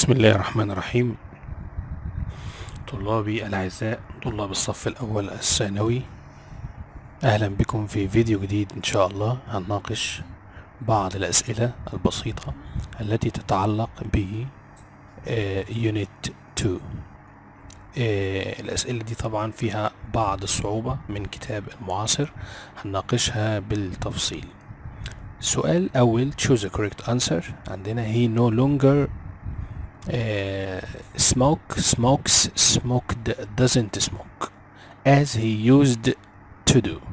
بسم الله الرحمن الرحيم طلابي الأعزاء طلاب الصف الأول الثانوي أهلا بكم في فيديو جديد إن شاء الله هنناقش بعض الأسئلة البسيطة التي تتعلق ب يونت 2 آه، الأسئلة دي طبعا فيها بعض الصعوبة من كتاب المعاصر هنناقشها بالتفصيل سؤال أول choose a correct answer عندنا he no longer uh, smoke smokes smoked doesn't smoke as he used to do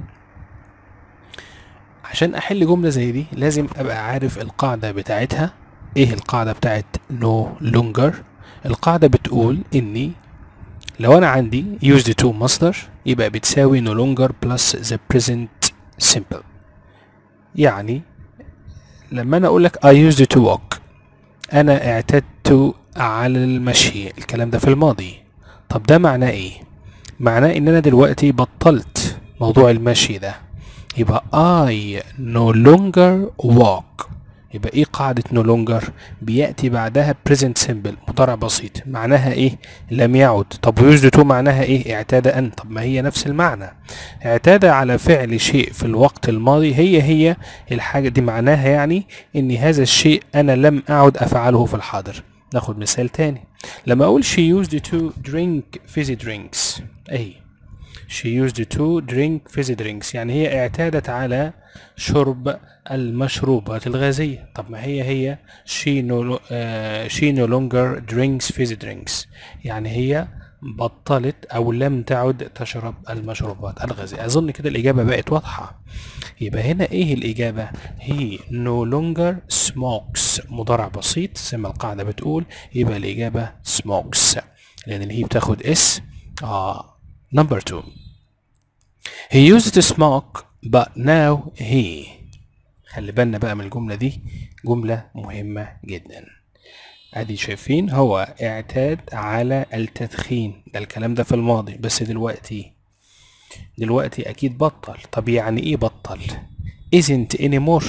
عشان احل جملة زي دي لازم ابقى عارف القاعدة بتاعتها ايه القاعدة بتاعت no longer القاعدة بتقول اني لو انا عندي used to مصدر يبقى بتساوي no longer plus the present simple يعني لما انا اقول لك I used to walk انا اعتدت على المشي الكلام ده في الماضي طب ده معناه ايه معناه ان انا دلوقتي بطلت موضوع المشي ده يبقى I no longer walk يبقى ايه قاعدة no longer بيأتي بعدها present simple مضارع بسيط معناها ايه لم يعد طب used to معناها ايه اعتاد ان طب ما هي نفس المعنى اعتاد على فعل شيء في الوقت الماضي هي هي الحاجة دي معناها يعني ان هذا الشيء انا لم اعد افعله في الحاضر ناخد مثال تاني لما اقول she used to drink fizzy drinks اهي she used to drink fizzy drinks يعني هي اعتادت على شرب المشروبات الغازية طب ما هي هي she no, uh, she no longer drinks fizzy drinks يعني هي بطلت او لم تعد تشرب المشروبات الغازية اظن كده الاجابة بقت واضحة يبقى هنا ايه الاجابة هي no longer smokes مضارع بسيط زي ما القاعدة بتقول يبقى الاجابة smokes لان اللي هي بتاخد اس اه number two he used to smoke but now he خلي بالنا بقى من الجملة دي جملة مهمة جدا ادي شايفين هو اعتاد على التدخين ده الكلام ده في الماضي بس دلوقتي دلوقتي اكيد بطل طب يعني ايه بطل isn't anymore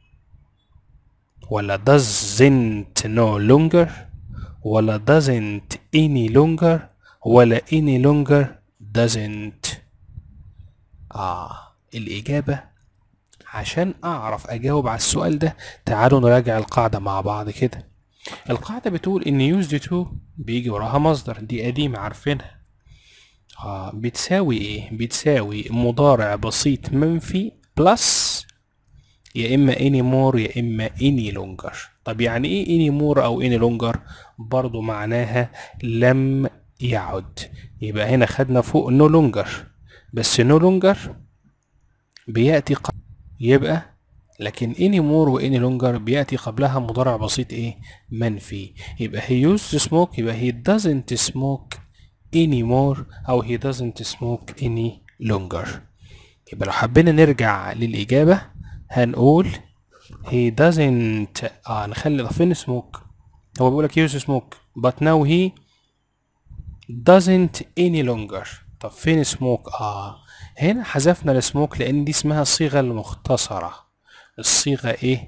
ولا doesn't no longer ولا doesn't any longer ولا any longer doesn't اه الاجابه عشان اعرف اجاوب على السؤال ده تعالوا نراجع القاعده مع بعض كده القاعده بتقول ان used to بيجي وراها مصدر دي قديمه عارفينها اه بتساوي ايه بتساوي مضارع بسيط منفي بلس يا اما any more يا اما any longer طب يعني ايه any more او any longer برضو معناها لم يعد يبقى هنا خدنا فوق no longer بس no longer بيأتي قبل يبقى لكن any more و any longer بيأتي قبلها مضارع بسيط ايه منفي يبقى he used to smoke يبقى he doesn't smoke anymore او he doesn't smoke any longer يبقى لو حبينا نرجع للإجابة هنقول he doesn't اه نخلي فين smoke هو بيقول لك he used to smoke but now he doesn't any longer طب فين سموك اه هنا حذفنا السموك لان دي اسمها الصيغه المختصره الصيغه ايه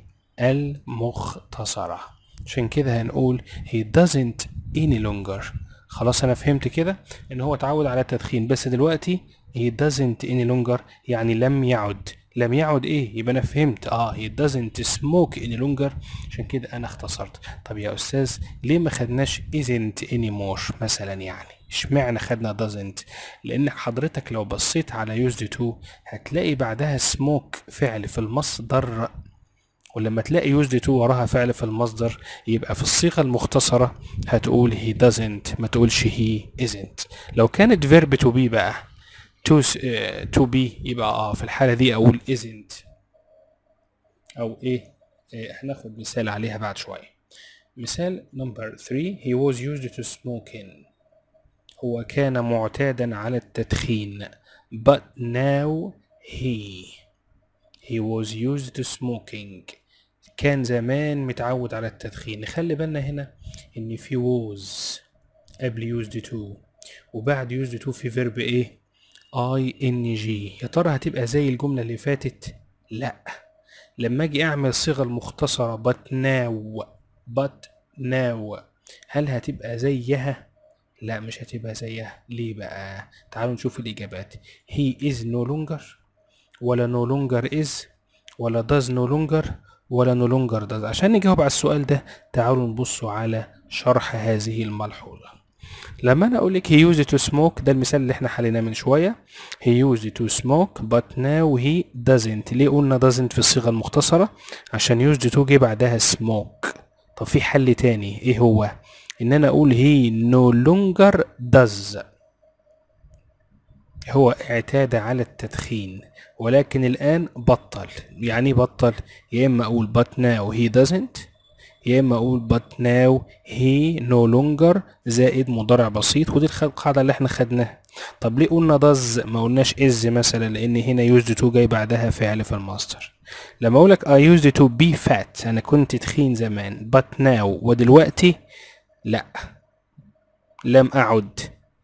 المختصره عشان كده هنقول he doesn't any longer خلاص انا فهمت كده ان هو اتعود على التدخين بس دلوقتي he doesn't any longer يعني لم يعد لم يعد ايه يبقى انا فهمت اه he doesn't smoke any longer عشان كده انا اختصرت طب يا استاذ ليه ما خدناش isn't anymore مثلا يعني اشمعنى خدنا doesn't لان حضرتك لو بصيت على used to هتلاقي بعدها smoke فعل في المصدر ولما تلاقي used to وراها فعل في المصدر يبقى في الصيغة المختصرة هتقول he doesn't ما تقولش he isn't لو كانت verb to be بقى to, uh, to be يبقى اه في الحالة دي اقول isn't او ايه اه هناخد مثال عليها بعد شوية مثال number 3 he was used to smoking هو كان معتادا على التدخين but now he he was used to smoking كان زمان متعود على التدخين نخلي بالنا هنا ان في was قبل used to وبعد used to في verb ايه ing يا ترى هتبقى زي الجملة اللي فاتت لا لما اجي اعمل الصيغة المختصرة but now but now هل هتبقى زيها لا مش هتبقى زيها ليه بقى تعالوا نشوف الإجابات he is no longer ولا no longer is ولا does no longer ولا no longer does عشان نجاوب على السؤال ده تعالوا نبصوا على شرح هذه الملحوظة لما انا اقول لك he used to smoke ده المثال اللي احنا حليناه من شويه he used to smoke but now he doesn't ليه قلنا doesn't في الصيغه المختصره عشان used to جه بعدها smoke طب في حل تاني ايه هو ان انا اقول he no longer does هو اعتاد على التدخين ولكن الان بطل يعني إيه بطل يا اما اقول but now he doesn't يا اما اقول but now he no longer زائد مضارع بسيط ودي الخ- القاعده اللي احنا خدناها طب ليه قلنا does ما قلناش is مثلا لان هنا used to جاي بعدها فعل في الماستر لما اقول لك I used to be fat انا كنت تخين زمان but now ودلوقتي لا لم اعد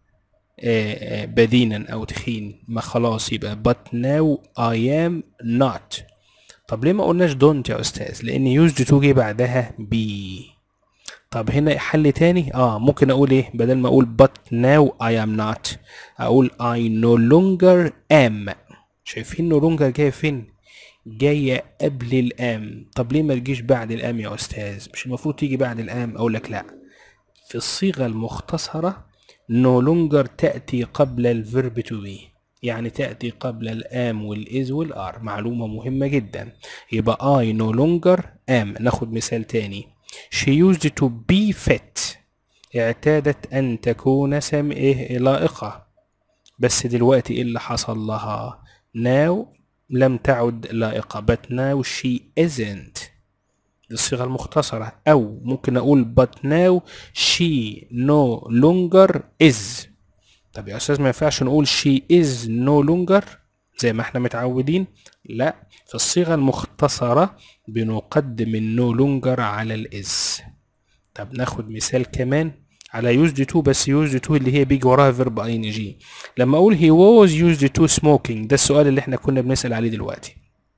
آه، آه، بدينا او تخين ما خلاص يبقى but now I am not طب ليه ما قلناش don't يا استاذ لان used to جه بعدها be طب هنا حل تاني اه ممكن اقول ايه بدل ما اقول but now I am not اقول I no longer am شايفين no longer جايه فين جايه قبل الام طب ليه ما تجيش بعد الام يا استاذ مش المفروض تيجي بعد الام اقول لك لا في الصيغه المختصره no longer تاتي قبل الفيرب to be يعني تأتي قبل الام والإز والآر معلومة مهمة جدا يبقى I no longer am ناخد مثال تاني she used to be fit اعتادت أن تكون سم إيه لائقة بس دلوقتي إيه اللي حصل لها now لم تعد لائقة but now she isn't دي الصيغة المختصرة أو ممكن أقول but now she no longer is طب يا أستاذ ما ينفعش نقول she is no longer زي ما احنا متعودين لا في الصيغة المختصرة بنقدم ال no longer على ال is طب ناخد مثال كمان على used to بس used to اللي هي بيجي وراها verb ing لما اقول he was used to smoking ده السؤال اللي احنا كنا بنسأل عليه دلوقتي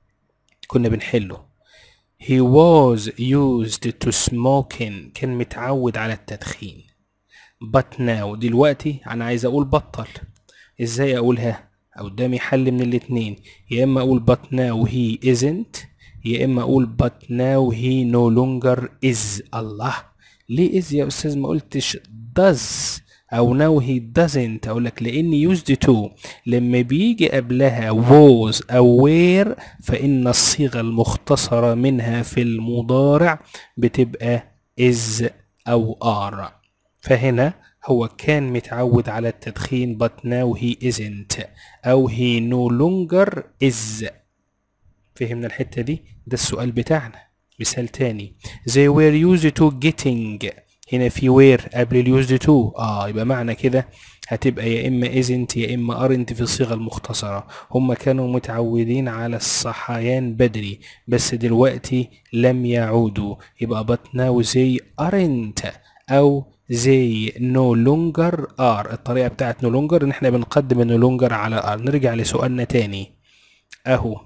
كنا بنحله he was used to smoking كان متعود على التدخين but now دلوقتي انا عايز اقول بطل ازاي اقولها قدامي حل من الاتنين يا اما اقول but now he isn't يا اما اقول but now he no longer is الله ليه is يا استاذ ما قلتش does او now he doesn't اقول لك لان used to لما بيجي قبلها was او were فان الصيغه المختصره منها في المضارع بتبقى is او are فهنا هو كان متعود على التدخين but now he isn't أو he no longer is فهمنا الحتة دي ده السؤال بتاعنا مثال تاني they were used to getting هنا في were قبل ال used to اه يبقى معنى كده هتبقى يا اما isn't يا اما aren't في الصيغة المختصرة هم كانوا متعودين على الصحيان بدري بس دلوقتي لم يعودوا يبقى but now they aren't او زي no longer are الطريقة بتاعت no longer ان احنا بنقدم no longer على are نرجع لسؤالنا تاني اهو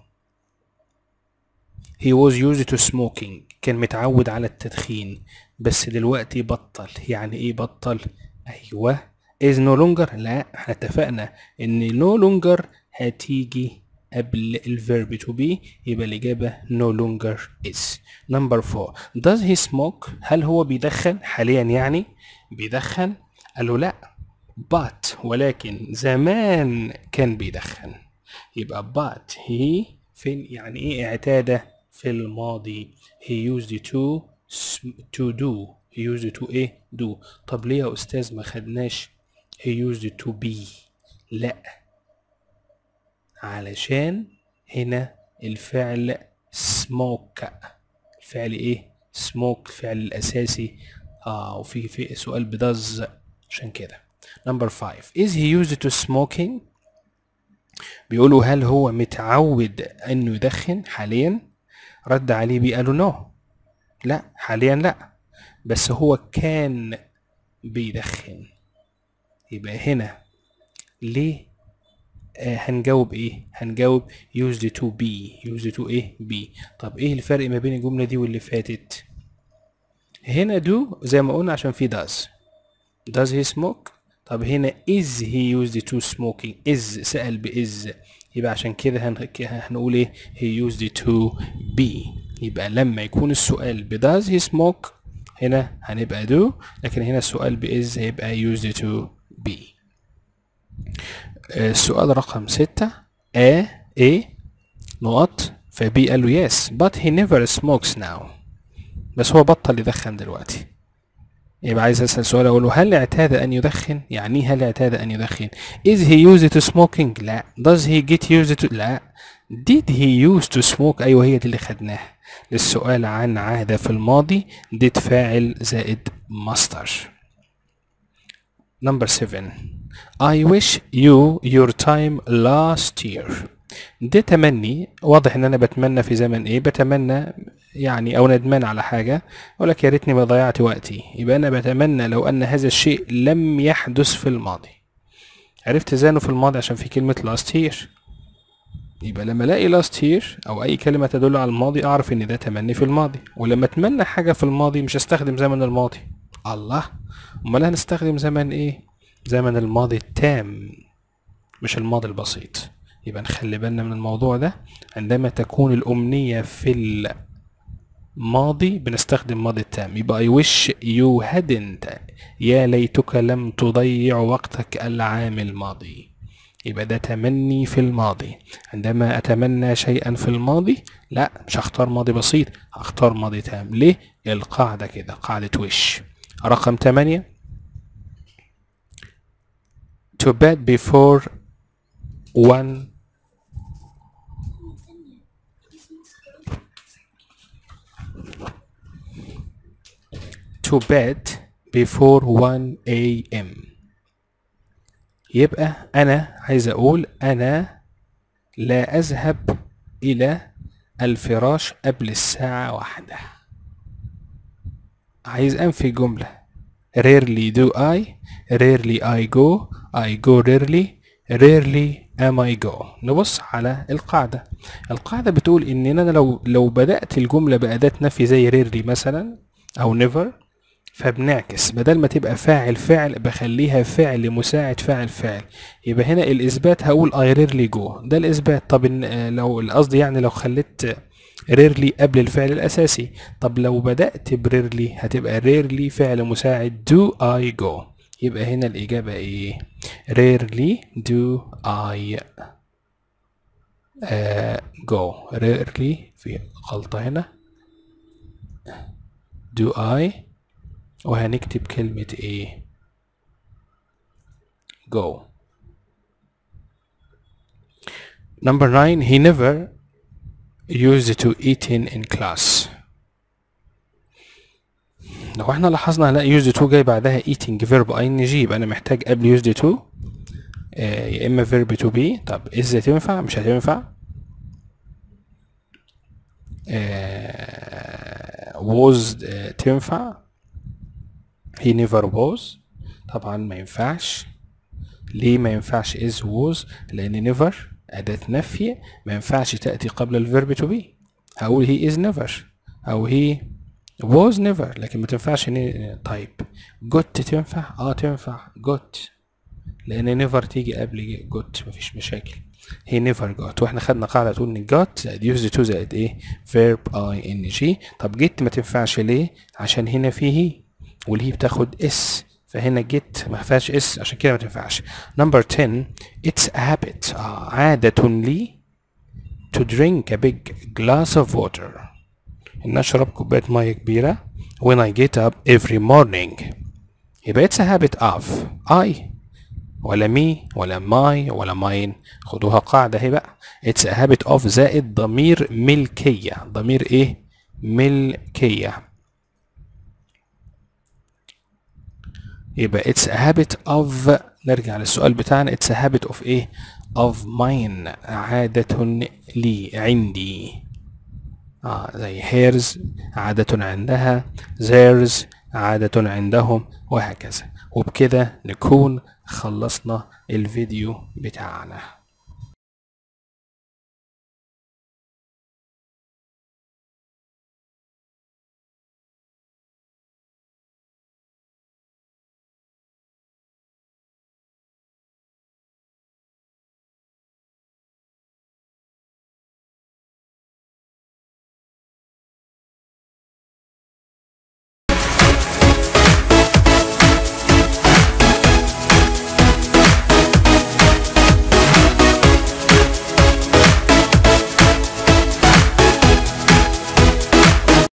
he was used to smoking كان متعود على التدخين بس دلوقتي بطل يعني ايه بطل ايوه is no longer لا احنا اتفقنا ان no longer هتيجي قبل الفيرب to be يبقى الإجابة no longer is number four does he smoke هل هو بيدخن حاليا يعني بيدخن قال له لا but ولكن زمان كان بيدخن يبقى but he فين يعني ايه اعتاد في الماضي he used to sm- to do he used to ايه do طب ليه يا استاذ ما خدناش he used to be لا علشان هنا الفعل smoke الفعل ايه smoke الفعل الاساسي اه وفي في سؤال بدز عشان كده number five is he used to smoking بيقولوا هل هو متعود انه يدخن حاليا رد عليه بيه قالوا نو لا حاليا لا بس هو كان بيدخن يبقى هنا ليه آه هنجاوب ايه هنجاوب used to be used to ايه be طب ايه الفرق ما بين الجملة دي واللي فاتت هنا do زي ما قلنا عشان في does does he smoke طب هنا is he used to smoking is سأل بإز يبقى عشان كده هن... هنقول ايه he used to be يبقى لما يكون السؤال ب does he smoke هنا هنبقى do لكن هنا السؤال بإز هيبقى used to be السؤال رقم ستة A A نقط فبي قال له yes but he never smokes now بس هو بطل يدخن دلوقتي يبقى عايز اسال سؤال اقول له هل اعتاد ان يدخن يعني هل اعتاد ان يدخن is he used to smoking لا does he get used to لا did he used to smoke ايوه هي دي اللي خدناها للسؤال عن عادة في الماضي did فاعل زائد مصدر number 7 I wish you your time last year ده تمني واضح ان انا بتمنى في زمن ايه بتمنى يعني او ندمان على حاجه اقول لك يا ريتني ما ضيعت وقتي يبقى انا بتمنى لو ان هذا الشيء لم يحدث في الماضي عرفت ازاي انه في الماضي عشان في كلمه last year يبقى لما الاقي last year او اي كلمه تدل على الماضي اعرف ان ده تمني في الماضي ولما اتمنى حاجه في الماضي مش هستخدم زمن الماضي الله امال هنستخدم زمن ايه زمن الماضي التام مش الماضي البسيط يبقى نخلي بالنا من الموضوع ده عندما تكون الأمنية في الماضي بنستخدم ماضي التام يبقى I wish you hadn't يا ليتك لم تضيع وقتك العام الماضي يبقى ده تمني في الماضي عندما أتمنى شيئا في الماضي لا مش هختار ماضي بسيط هختار ماضي تام ليه القاعدة كده قاعدة wish رقم 8 to bed before one to bed before 1 a.m. يبقى أنا عايز أقول أنا لا أذهب إلى الفراش قبل الساعة واحدة عايز أنفي جملة rarely do I rarely I go I go rarely rarely am I go نبص على القاعدة القاعدة بتقول إن أنا لو لو بدأت الجملة بأداة نفي زي rarely مثلا أو never فبنعكس بدل ما تبقى فاعل فعل بخليها فعل مساعد فاعل فعل يبقى هنا الإثبات هقول I rarely go ده الإثبات طب لو القصد يعني لو خليت rarely قبل الفعل الأساسي طب لو بدأت بريرلي هتبقى rarely فعل مساعد do I go يبقى هنا الإجابة إيه؟ rarely do I uh, go rarely في غلطة هنا do I وهنكتب كلمة إيه؟ go number nine he never used to eating in class لو احنا لاحظنا هنلاقي used to جاي بعدها eating verb ing يبقى انا محتاج قبل used to آه يا اما verb to be طب is تنفع مش هتنفع آه was آه تنفع he never was طبعا ما ينفعش ليه ما ينفعش is was لان never أداة نفي ما ينفعش تأتي قبل الفيرب to be هقول he is never أو he was never لكن ما تنفعش طيب got تنفع اه تنفع got لان never تيجي قبل got مفيش مشاكل he never got واحنا خدنا قاعدة تقول ان got زائد used to زائد ايه verb ing طب get ما تنفعش ليه عشان هنا فيه والهي بتاخد اس فهنا get ما فيهاش اس عشان كده ما تنفعش نمبر 10 it's a habit آه عادة لي to drink a big glass of water ان اشرب كوبايه ميه كبيره when I get up every morning يبقى it's a habit of I ولا me ولا my ولا mine خدوها قاعدة اهي بقى it's a habit of زائد ضمير ملكية ضمير ايه ملكية يبقى it's a habit of نرجع للسؤال بتاعنا it's a habit of ايه of mine عادة لي عندي آه زي hers عادة عندها theirs عادة عندهم وهكذا وبكده نكون خلصنا الفيديو بتاعنا